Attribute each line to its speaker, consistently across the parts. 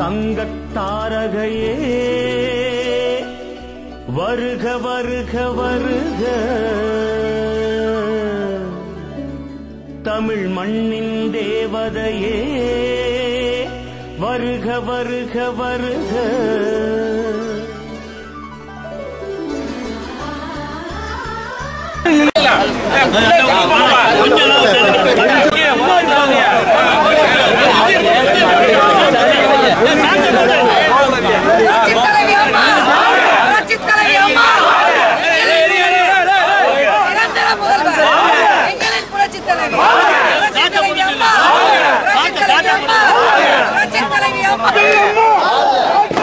Speaker 1: தங்கத் தாரகையே வருக வருக வருக தமிழ் மண்ணின் தேவதையே வருக வருக வருக
Speaker 2: புரட்சித்தலைவி அம்மா புரட்சித்தலைவி அம்மா இளந்திர முதல்வர் எங்களின் புரட்சித்தலைவி புரட்சித்தலைவி அம்மா புரட்சித்தலைவி அம்மா புரட்சித்தலைவி அம்மா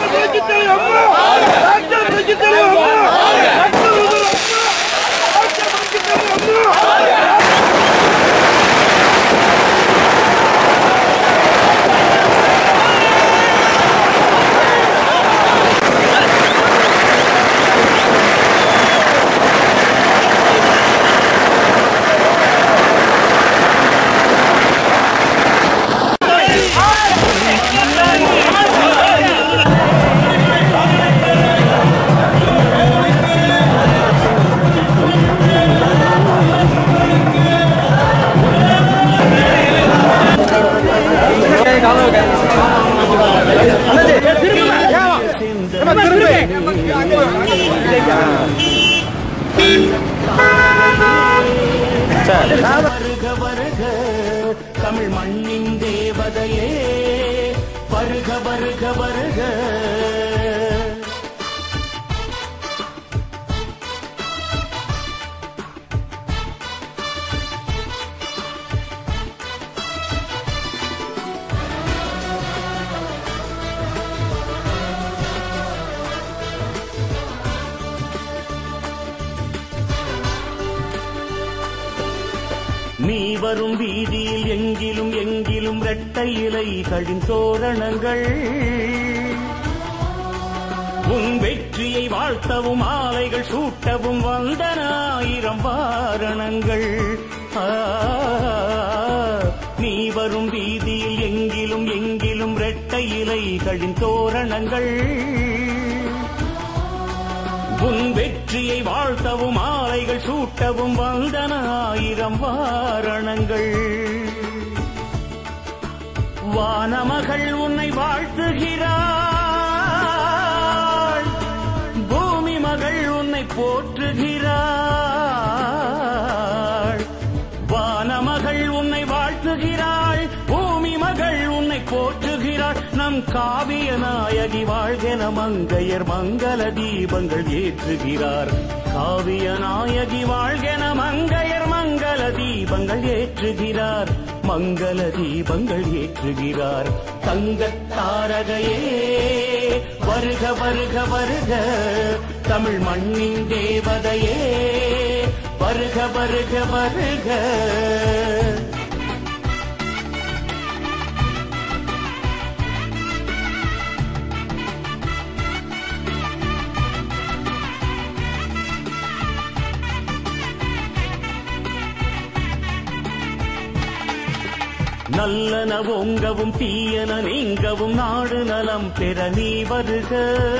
Speaker 1: வருக வருக தமிழ் மண்ணின் தேவதையே வருக வருக வருக நீ வரும் வீதியில் எங்கிலும் எங்கிலும் இரட்டை இலைகளின் தோரணங்கள் உன் வெற்றியை வாழ்த்தவும் ஆலைகள் சூட்டவும் வந்தன ஆயிரம் வாரணங்கள் ஆ, நீ வரும் வீதியில் எங்கிலும் எங்கிலும் இரட்டை இலைகளின் தோரணங்கள் உன் வெற்றியை வாழ்த்தவும் ஆலைகள் சூட்டவும் வந்தன ஆயிரம் வாரணங்கள் வானமகள் உன்னை வாழ்த்துகிறாள் பூமி மகள் உன்னை போற்றுகிறாள் வானமகள் உன்னை வாழ்த்துகிறாள் பூமி மகள் உன்னை போற்றுகிறாள் நம் காவிய நாயகி வாழ்கென மங்கையர் மங்கள தீபங்கள் ஏற்றுகிறார் காவிய நாயகி வாழ்கென மங்கையர் மங்கள தீபங்கள் ஏற்றுகிறார் மங்கள தீபங்கள் ஏற்றுகிறார் தங்கத் தாரகையே வருக வருக வருக தமிழ் மண்ணின் தேவதையே வருக வருக வருக நல்லன ஓங்கவும் தீயன நீங்கவும் நாடு நலம் பெற நீ வருக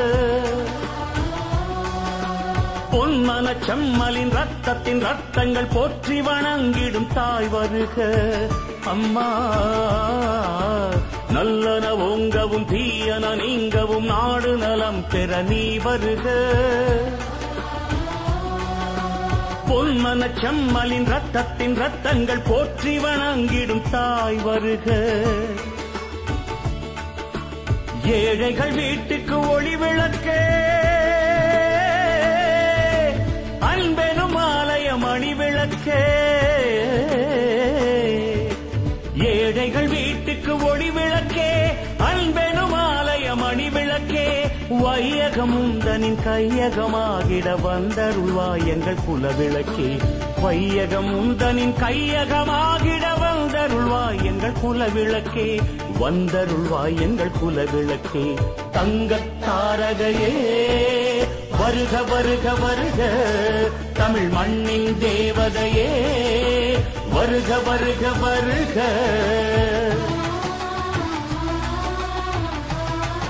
Speaker 1: பொன்மன செம்மலின் ரத்தத்தின் ரத்தங்கள் போற்றி வணங்கிடும் தாய் வருக அம்மா நல்லன ஓங்கவும் தீயன நீங்கவும் நாடு நலம் பெற நீ வருக பொன்மன செம்மலின் ரத்தத்தின் ரத்தங்கள் போற்றி வணங்கிடும் தாய் வருக ஏழைகள் வீட்டுக்கு ஒளி விளக்கே அன்பெனும் ஆலயம் அணி விளக்கே ஏழைகள் வீட்டுக்கு ஒளி விளக்கே அன்பெனும் ஆலயம் அணி விளக்கே வையகமுந்தனின் கையகமாகிட வந்தருள்வாய் எங்கள் குலவிளக்கே வையகம் உந்தனின் கையகமாகிட வந்தருள்வாய் எங்கள் குலவிளக்கே வந்தருள்வாய் எங்கள் குலவிளக்கே தங்கத் தாரகையே வருக வருக வருக தமிழ் மண்ணின் தேவதையே வருக வருக வருக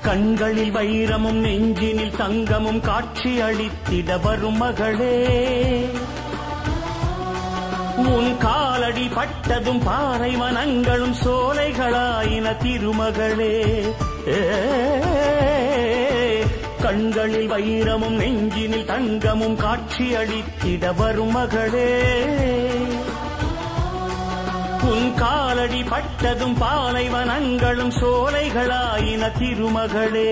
Speaker 1: கண்களில் வைரமும் நெஞ்சினில் தங்கமும் காட்சி அளித்திட வரும் மகளே உன் காலடி பட்டதும் பாறை வனங்களும் சோலைகளாயின திருமகளே ஏ, கண்களில் வைரமும் நெஞ்சினில் தங்கமும் காட்சி அளித்திட வரும் மகளே உன் காலடி பட்டதும் பாலைவனங்களும் சோலைகளாயின திருமகளே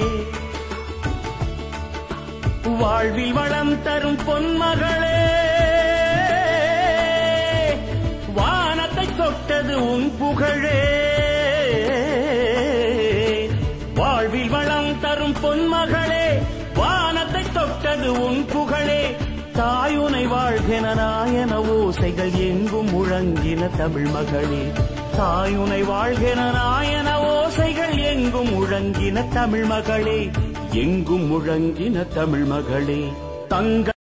Speaker 1: வாழ்வில் வளம் தரும் பொன்மகளே வானத்தை தொட்டது உன் புகழே வாழ்வில் வளம் தரும் பொன்மகளே வானத்தை தொட்டது உன் புகழே தாயுனை வாழ்கென நாயன ஓசைகள் எங்கும் முழங்கின தமிழ் மகளே தாயுனை வாழ்கென நாயன ஓசைகள் எங்கும் முழங்கின தமிழ் மகளே எங்கும் முழங்கின தமிழ் மகளே தங்க